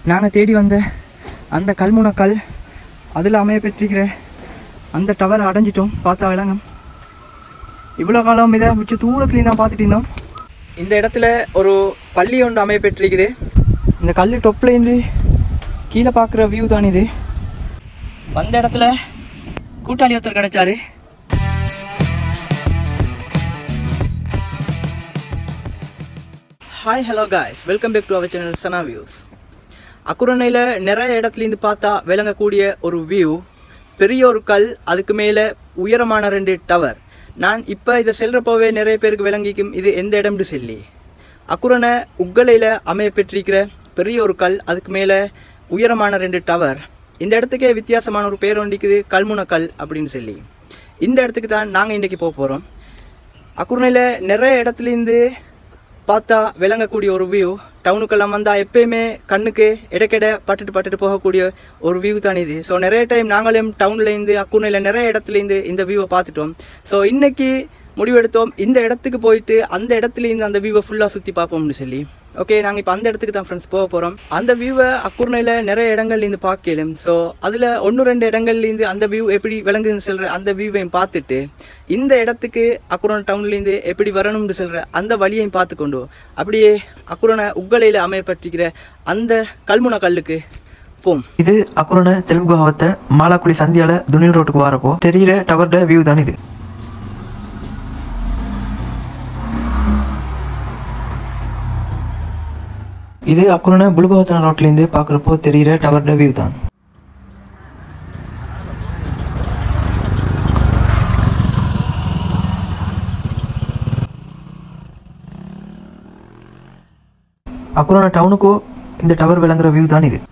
நாங்கள் தேடி வந்த அந்த கல்முனை கல் அதில் அமைய பெற்றிருக்கிற அந்த டவரை அடைஞ்சிட்டோம் பார்த்தா விளங்கும் இவ்வளோ காலம் இதை மிச்ச தூரத்துலேயும் தான் பார்த்துட்டு இருந்தோம் இந்த இடத்துல ஒரு பள்ளி ஒன்று அமைய பெற்றிருக்குது இந்த கல் டொப்லேருந்து கீழே பார்க்குற வியூ தான் இது வந்த இடத்துல கூட்டாளி ஒருத்தர் கிடைச்சாரு hi hello guys welcome back to our channel Sana views அக்குரணையில் நிறைய இடத்துலேருந்து பார்த்தா விளங்கக்கூடிய ஒரு வியூ பெரிய ஒரு கல் அதுக்கு மேலே உயரமான ரெண்டு டவர் நான் இப்போ இதை செல்றப்போவே நிறைய பேருக்கு விளங்கிக்கும் இது எந்த இடம்னு சொல்லி அக்குரணை உக்கலையில் அமைய பெற்றிருக்கிற பெரிய ஒரு கல் அதுக்கு மேலே உயரமான ரெண்டு டவர் இந்த இடத்துக்கே வித்தியாசமான ஒரு பேர் ஒண்டிக்குது கல்முனை கல் அப்படின்னு சொல்லி இந்த இடத்துக்கு தான் நாங்கள் இன்றைக்கி போக போகிறோம் அக்குரணையில் நிறைய இடத்துலேருந்து பார்த்தா விளங்கக்கூடிய ஒரு வியூ டவுனுக்கெல்லாம் வந்தால் எப்பயுமே கண்ணுக்கு இடைக்கிட பட்டுட்டு பட்டுட்டு போகக்கூடிய ஒரு வியூ தான் இது ஸோ நிறைய டைம் நாங்களும் டவுன்லேருந்து அக்குனையில் நிறைய இடத்துலேருந்து இந்த வியூவை பார்த்துட்டோம் ஸோ இன்னைக்கு முடிவெடுத்தோம் இந்த இடத்துக்கு போயிட்டு அந்த இடத்துலேருந்து அந்த வியூவை ஃபுல்லாக சுற்றி பார்ப்போம்னு சொல்லி ஓகே நாங்கள் இப்போ அந்த இடத்துக்கு தான் ஃப்ரெண்ட்ஸ் போக போகிறோம் அந்த வியூவை அக்குர்ணையில் நிறைய இடங்கள்லேருந்து பார்க்கலும் ஸோ அதில் ஒன்று ரெண்டு இடங்கள்லேருந்து அந்த வியூ எப்படி விளங்குதுன்னு சொல்கிற அந்த வியூவையும் பார்த்துட்டு இந்த இடத்துக்கு அக்குரணை டவுன்லேருந்து எப்படி வரணும்னு சொல்கிற அந்த வழியையும் பார்த்துக்கொண்டு அப்படியே அக்குரணை உக்கலையில் அமையப்பட்டிருக்கிற அந்த கல்முனை கல்லுக்கு போம் இது அக்குரண தெலுங்கு ஆவத்த மாலாக்குழி சந்தியால துணில் ரோட்டுக்கு வரப்போ தெரியிற டவர்ட வியூ தான் இது இது அக்குரண புலுகோத்தன ரோட்லேருந்து பார்க்குறப்போ தெரியிற டவர்ட வியூ தான் அக்குரண டவுனுக்கோ இந்த டவர் விளங்குற வியூ தான் இது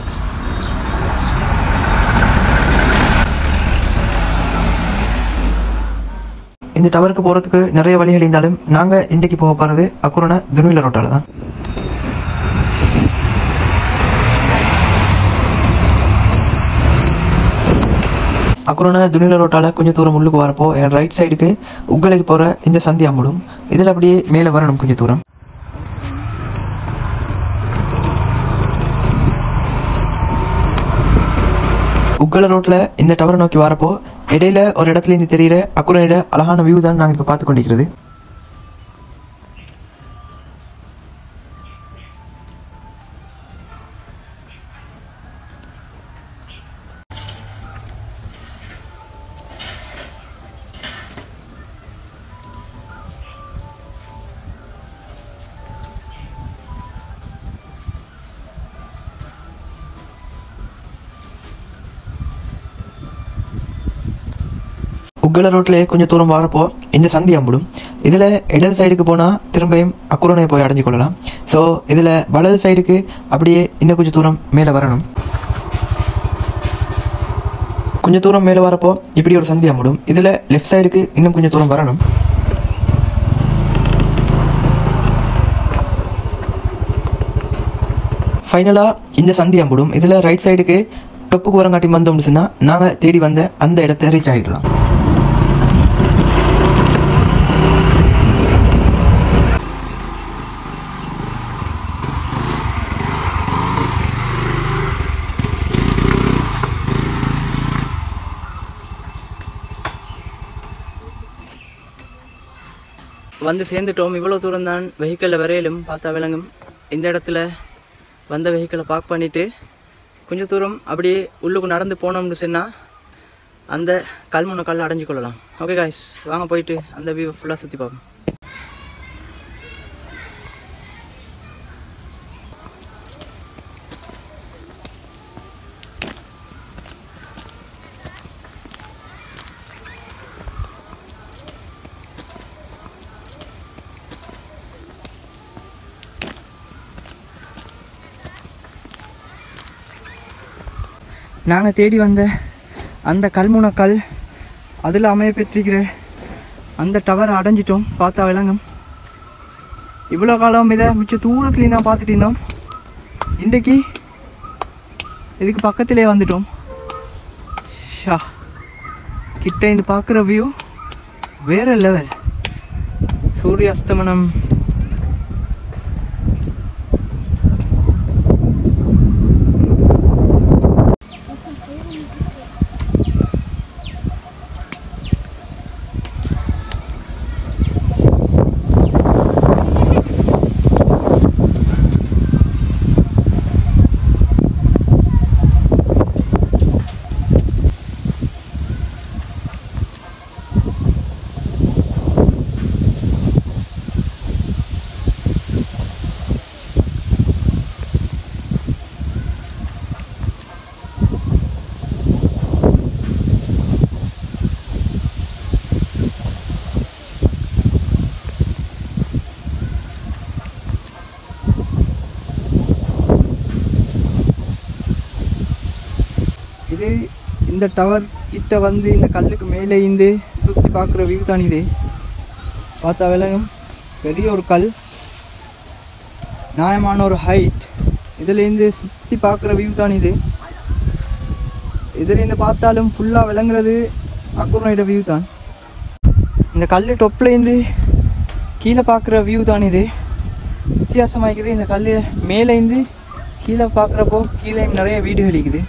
இந்த டவருக்கு போகிறதுக்கு நிறைய வழிகள் இருந்தாலும் நாங்கள் இன்றைக்கு போக போகிறது அக்குரண துணுவில ரோட்டால தான் அக்குரண துணில ரோட்டால கொஞ்சம் தூரம் உள்ளுக்கு வரப்போ என் ரைட் சைடுக்கு உங்களைக்கு போகிற இந்த சந்தி அம்புடும் இதில் அப்படியே மேலே வரணும் கொஞ்சம் தூரம் உக்கல ரோட்ல இந்த டவரை நோக்கி வரப்போ இடையில ஒரு இடத்துல இருந்து தெரியிற அக்குறையிட அழகான வியூ தான் நாங்கள் இப்போ பார்த்து கொண்டிருக்கிறது உக்கல ரோட்ல கொஞ்சம் தூரம் வரப்போ இந்த சந்தி அம்பிடும் இதில் இடது சைடுக்கு போனால் திரும்பியும் அக்குரணை போய் அடைஞ்சு கொள்ளலாம் ஸோ இதில் வலது சைடுக்கு அப்படியே இன்னும் கொஞ்சம் தூரம் மேலே வரணும் கொஞ்சம் தூரம் மேலே வரப்போ இப்படி ஒரு சந்தி அம்பிடும் இதில் லெஃப்ட் சைடுக்கு இன்னும் கொஞ்சம் தூரம் வரணும் ஃபைனலாக இந்த சந்தி அம்பிடும் இதில் ரைட் சைடுக்கு டொப்புக்கு வரங்காட்டி வந்தோம்னு சொன்னால் நாங்கள் தேடி வந்த அந்த இடத்த ரீச் ஆகிடலாம் வந்து சேர்ந்துட்டோம் இவ்வளோ தூரம் தான் வெஹிக்கிளில் வரையிலும் பார்த்தா விளங்கும் இந்த இடத்துல வந்த வெஹிக்கிளை பார்க் பண்ணிவிட்டு கொஞ்சம் தூரம் அப்படியே உள்ளுக்கு நடந்து போனோம்னு சொன்னால் அந்த கல்முனை கல் அடைஞ்சு கொள்ளலாம் ஓகே காய்ஸ் வாங்க போயிட்டு அந்த வியூ ஃபுல்லாக சுற்றி பார்ப்போம் நாங்கள் தேடி வந்த அந்த கல்முனை கல் அதில் அமைய பெற்றிருக்கிற அந்த டவரை அடைஞ்சிட்டோம் பார்த்தா விளங்கும் இவ்வளோ காலம் இதை மிச்ச தூரத்துலேயும் தான் பார்த்துட்டு இருந்தோம் இன்றைக்கி இதுக்கு பக்கத்திலே வந்துட்டோம் ஷா கிட்ட இருந்து பார்க்குற வியூ வேற லெவல் சூரிய அஸ்தமனம் இது இந்த டவர் கிட்ட வந்து இந்த கல்லுக்கு மேலே இருந்து சுற்றி பார்க்குற வியூ தான் இது பார்த்தா விலங்கும் பெரிய ஒரு கல் நியாயமான ஒரு ஹைட் இதுலேருந்து சுற்றி பார்க்குற வியூ தான் இது இதுலேருந்து பார்த்தாலும் ஃபுல்லாக விளங்குறது அக்குரனைட வியூ தான் இந்த கல் டொப்லேருந்து கீழே பார்க்குற வியூ தான் இது வித்தியாசமாக இருக்குது இந்த கல் மேலேருந்து கீழே பார்க்குறப்போ கீழே நிறைய வீடு இருக்குது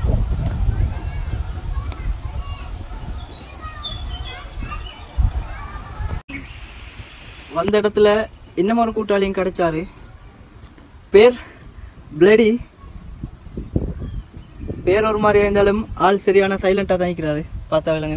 வந்த இடத்துல இன்னும் ஒரு கூட்டாளியும் கிடைச்சாரு பேர் பிளடி பேர் ஒரு மாதிரியா இருந்தாலும் ஆள் சரியான சைலண்டாக தான் இருக்கிறாரு பார்த்தா விலங்க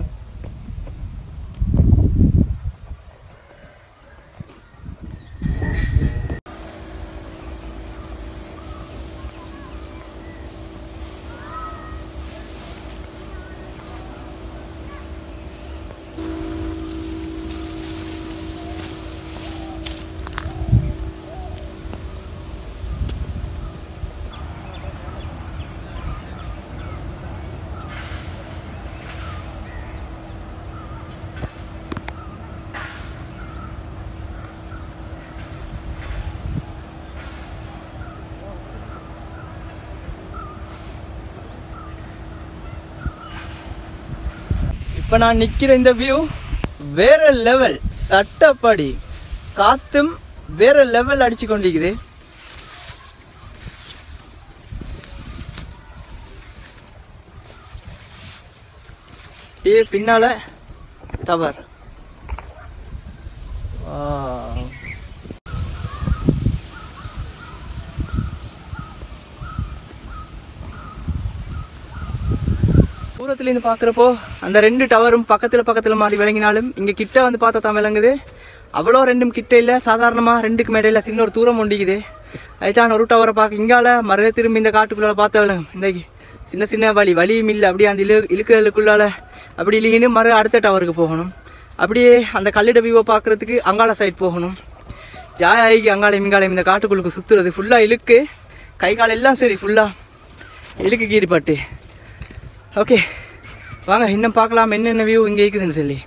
இப்போ நான் நிற்கிற இந்த வியூ வேற லெவல் சட்டப்படி காத்தும் வேற லெவல் அடிச்சு கொண்டிருக்குது அப்படியே பின்னால டவர் தூரத்துலேருந்து பார்க்குறப்போ அந்த ரெண்டு டவரும் பக்கத்தில் பக்கத்தில் மாறி விளங்கினாலும் இங்கே கிட்ட வந்து பார்த்தா தான் விளங்குது அவ்வளோ ரெண்டும் கிட்ட இல்லை சாதாரணமாக ரெண்டுக்கு மேடையில் சின்ன ஒரு தூரம் ஒண்டிக்குது அதுதான் ஒரு டவரை பார்க்க இங்கால மறுத திரும்பி இந்த காட்டுக்குள்ளால பார்த்த விளங்கும் இந்த சின்ன சின்ன வழி வழியும் இல்லை அப்படியே அந்த இழு இழுக்கலுக்குள்ளால அப்படி இல்லைன்னு மறு அடுத்த டவருக்கு போகணும் அப்படியே அந்த கல்லிட வியூவை பார்க்குறதுக்கு அங்காள சைட் போகணும் ஜாயாய்க்கு அங்காளையும் இங்காளையும் இந்த காட்டுக்குள்ளுக்கு சுற்றுறது ஃபுல்லாக இழுக்கு கை கால் எல்லாம் சரி ஃபுல்லாக இழுக்கு கீரிப்பட்டு ஓகே வாங்க இன்னும் பார்க்கலாம் என்னென்ன வியூ இங்கே இருக்குதுன்னு சொல்லி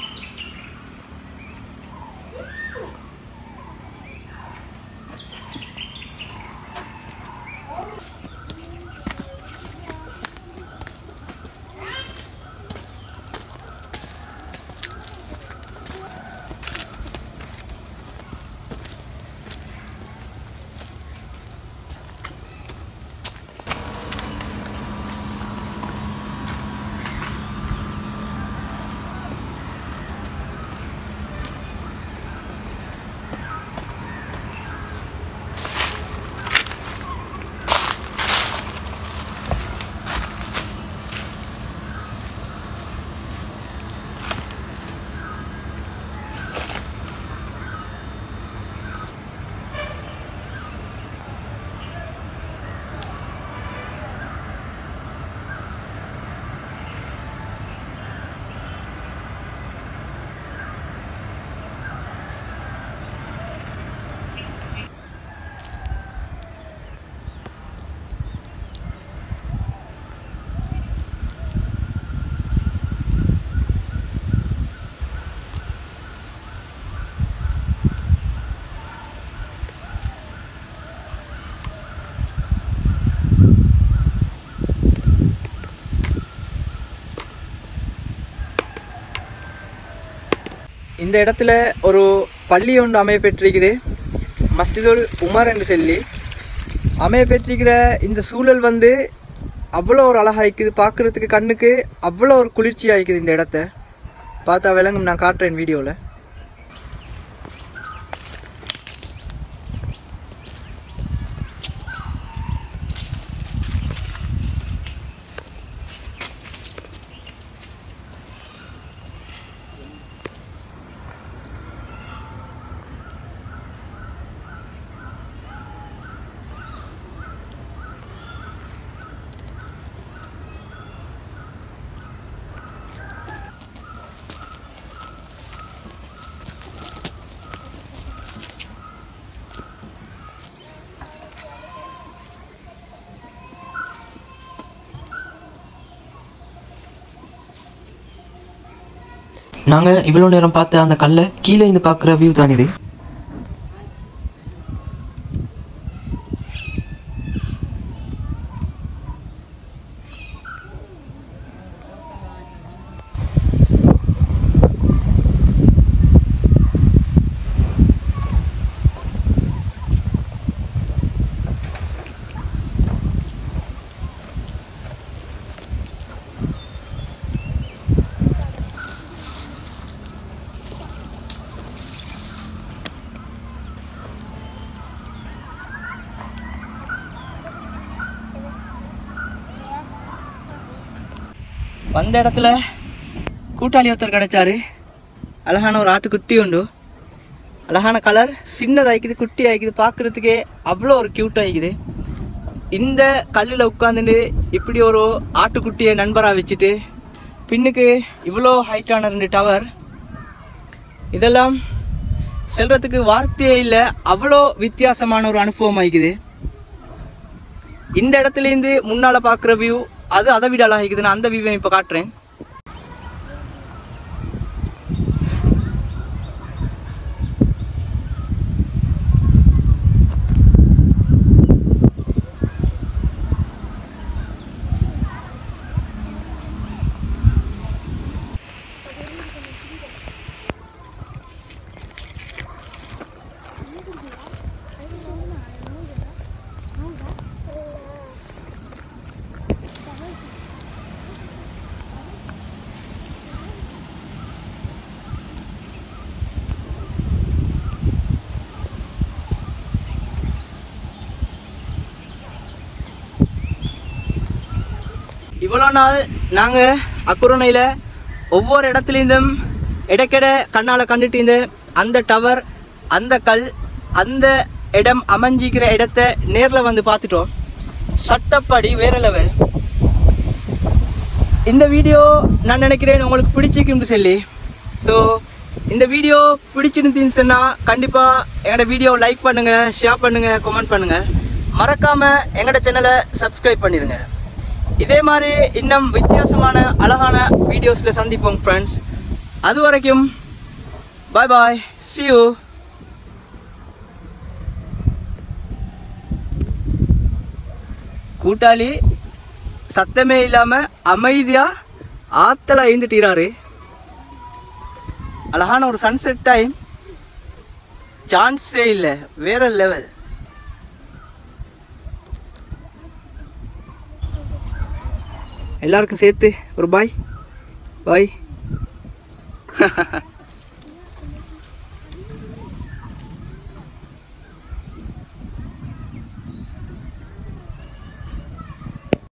இந்த இடத்துல ஒரு பள்ளி ஒன்று அமைய பெற்றிருக்குது மஸ்ஜிதுல் உமர் என்று சொல்லி அமைய பெற்றிருக்கிற இந்த சூழல் வந்து அவ்வளோ ஒரு அழகா இருக்குது பார்க்குறதுக்கு கண்ணுக்கு அவ்வளோ ஒரு குளிர்ச்சியாக இருக்குது இந்த இடத்த பார்த்தா விளங்கும் நான் காட்டுறேன் வீடியோவில் நாங்கள் இவ்வளோ நேரம் பார்த்த அந்த கல்லை கீழே இருந்து பார்க்குற வியூ தான் இது வந்த இடத்துல கூட்டாளி ஒருத்தர் கிடைச்சாரு அழகான ஒரு ஆட்டுக்குட்டி உண்டு அழகான கலர் சின்னதாகிக்குது குட்டி ஆகிக்குது பார்க்குறதுக்கே அவ்வளோ ஒரு க்யூட்டாக ஆகிக்குது இந்த கல்லில் உட்காந்துட்டு இப்படி ஒரு ஆட்டுக்குட்டியை நண்பராக வச்சுட்டு பின்னுக்கு இவ்வளோ ஹைட்டான ரெண்டு டவர் இதெல்லாம் செல்றதுக்கு வார்த்தையே இல்லை அவ்வளோ வித்தியாசமான ஒரு அனுபவம் ஆகிக்குது இந்த இடத்துலேருந்து முன்னால் பார்க்குற வியூ அது அதை விட அழகாகிக்குது நான் அந்த வியூவை இப்போ காட்டுறேன் இவ்வளோ நாள் நாங்கள் அக்குரணையில் ஒவ்வொரு இடத்துலேருந்தும் இடைக்கிட கண்ணால் கண்டுட்டு இருந்த அந்த டவர் அந்த கல் அந்த இடம் அமைஞ்சிக்கிற இடத்த நேரில் வந்து பார்த்துட்டோம் சட்டப்படி வேற லெவல் இந்த வீடியோ நான் நினைக்கிறேன் உங்களுக்கு பிடிச்சிருக்குன்னு சொல்லி ஸோ இந்த வீடியோ பிடிச்சிருந்துன்னு சொன்னால் கண்டிப்பாக எங்களோட வீடியோ லைக் பண்ணுங்கள் ஷேர் பண்ணுங்கள் கமெண்ட் பண்ணுங்கள் மறக்காமல் எங்களோட சேனலை சப்ஸ்கிரைப் பண்ணிடுங்க இதே மாதிரி இன்னும் வித்தியாசமான அழகான வீடியோஸில் சந்திப்போம் ஃப்ரெண்ட்ஸ் அது வரைக்கும் பாய் பாய் see you கூட்டாளி சத்தமே இல்லாமல் அமைதியாக ஆத்தல ஐந்துட்டீராரு அழகான ஒரு சன்செட் டைம் சான்ஸே இல்லை வேற லெவல் எல்லாருக்கும் சேர்த்து ஒரு பாய் பாய்